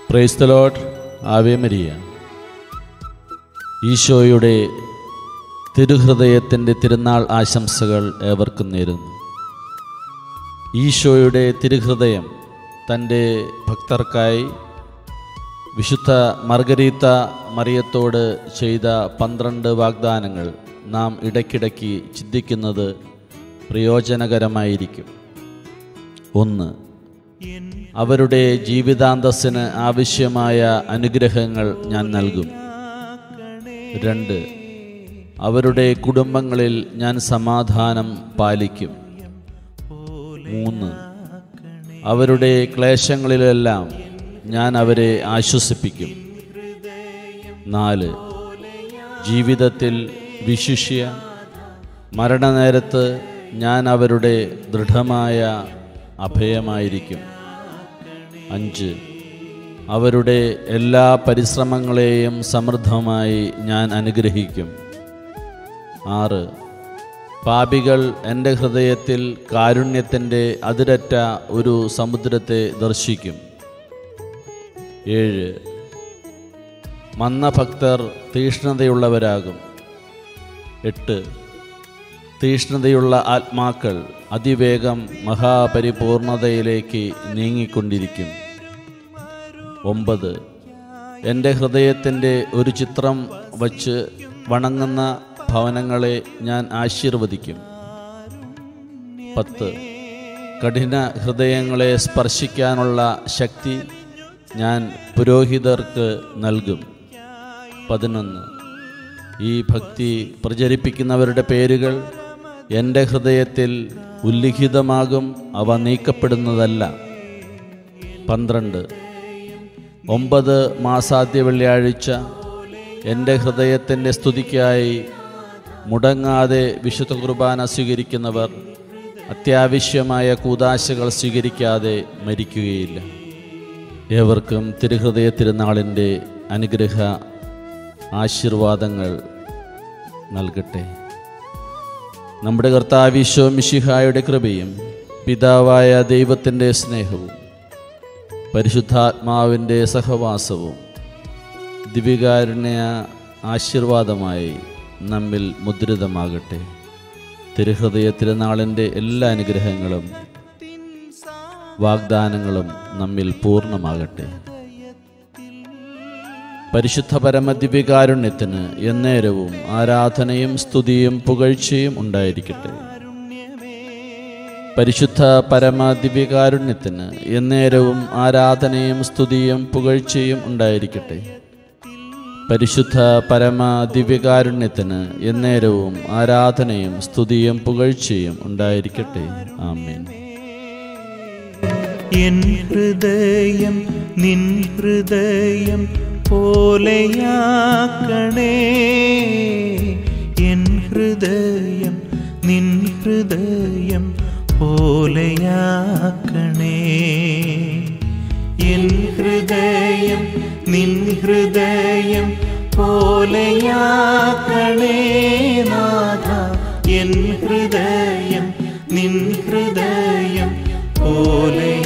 price the Lord Ave Maria ഈശോയുടെ തിരുഹൃദയത്തിൻ്റെ തിരുനാൾ ആശംസകൾ ഏവർക്കും നേരുന്നു ഈശോയുടെ തിരുഹൃദയം തൻ്റെ ഭക്തർക്കായി വിശുദ്ധ മർഗരീത്ത മറിയത്തോട് ചെയ്ത പന്ത്രണ്ട് വാഗ്ദാനങ്ങൾ നാം ഇടയ്ക്കിടയ്ക്ക് ചിന്തിക്കുന്നത് പ്രയോജനകരമായിരിക്കും ഒന്ന് അവരുടെ ജീവിതാന്തസ്സിന് ആവശ്യമായ അനുഗ്രഹങ്ങൾ ഞാൻ നൽകും രണ്ട് അവരുടെ കുടുംബങ്ങളിൽ ഞാൻ സമാധാനം പാലിക്കും മൂന്ന് അവരുടെ ക്ലേശങ്ങളിലെല്ലാം ഞാൻ അവരെ ആശ്വസിപ്പിക്കും നാല് ജീവിതത്തിൽ വിശിഷ്യ മരണനേരത്ത് ഞാൻ അവരുടെ ദൃഢമായ അഭയമായിരിക്കും അഞ്ച് അവരുടെ എല്ലാ പരിശ്രമങ്ങളെയും സമൃദ്ധമായി ഞാൻ അനുഗ്രഹിക്കും ആറ് പാപികൾ എൻ്റെ ഹൃദയത്തിൽ കാരുണ്യത്തിൻ്റെ അതിരറ്റ ഒരു സമുദ്രത്തെ ദർശിക്കും ഏഴ് മന്ദഭക്തർ തീഷ്ണതയുള്ളവരാകും എട്ട് തീഷ്ണതയുള്ള ആത്മാക്കൾ അതിവേഗം മഹാപരിപൂർണതയിലേക്ക് നീങ്ങിക്കൊണ്ടിരിക്കും ഒമ്പത് എൻ്റെ ഹൃദയത്തിൻ്റെ ഒരു ചിത്രം വച്ച് വണങ്ങുന്ന ഭവനങ്ങളെ ഞാൻ ആശീർവദിക്കും പത്ത് കഠിന ഹൃദയങ്ങളെ സ്പർശിക്കാനുള്ള ശക്തി ഞാൻ പുരോഹിതർക്ക് നൽകും പതിനൊന്ന് ഈ ഭക്തി പ്രചരിപ്പിക്കുന്നവരുടെ പേരുകൾ എൻ്റെ ഹൃദയത്തിൽ ഉല്ലിഖിതമാകും അവ നീക്കപ്പെടുന്നതല്ല പന്ത്രണ്ട് ഒമ്പത് മാസാദ്യ വെള്ളിയാഴ്ച എൻ്റെ ഹൃദയത്തിൻ്റെ സ്തുതിക്കായി മുടങ്ങാതെ വിശുദ്ധ കുർബാന സ്വീകരിക്കുന്നവർ അത്യാവശ്യമായ കൂതാശകൾ സ്വീകരിക്കാതെ മരിക്കുകയില്ല ഏവർക്കും തിരുഹൃദയ തിരുനാളിൻ്റെ അനുഗ്രഹ ആശീർവാദങ്ങൾ നൽകട്ടെ നമ്മുടെ കർത്താവിശോ മിശിഹായുടെ കൃപയും പിതാവായ ദൈവത്തിൻ്റെ സ്നേഹവും പരിശുദ്ധാത്മാവിൻ്റെ സഹവാസവും ദിവികാരുണ്യ ആശീർവാദമായി നമ്മിൽ മുദ്രിതമാകട്ടെ തിരുഹൃദയ തിരുനാളിൻ്റെ എല്ലാ അനുഗ്രഹങ്ങളും വാഗ്ദാനങ്ങളും നമ്മിൽ പൂർണ്ണമാകട്ടെ പരിശുദ്ധ പരമദിവ്യകാരുണ്യത്തിന് എന്നേരവും ആരാധനയും സ്തുതിയും പുകഴ്ചയും ഉണ്ടായിരിക്കട്ടെ പരിശുദ്ധ പരമദിവ്യകാരുണ്യത്തിന് എന്നേരവും ആരാധനയും സ്തുതിയും പുകഴ്ചയും ഉണ്ടായിരിക്കട്ടെ പരിശുദ്ധ പരമ ദിവ്യകാരുണ്യത്തിന് എന്നേരവും ആരാധനയും സ്തുതിയും പുകഴ്ചയും ഉണ്ടായിരിക്കട്ടെ ആമേൻ എൻ ഹൃദയം നിൻ ഹൃദയം പോലെയാക്കണേ എൻ ഹൃദയം നിൻ ഹൃദയം പോലെയാക്കണേ എൻ ഹൃദയം നിൻ ഹൃദയം പോലെയാക്കണേ നാഥ എൻ ഹൃദയം നിൻ ഹൃദയം പോലെ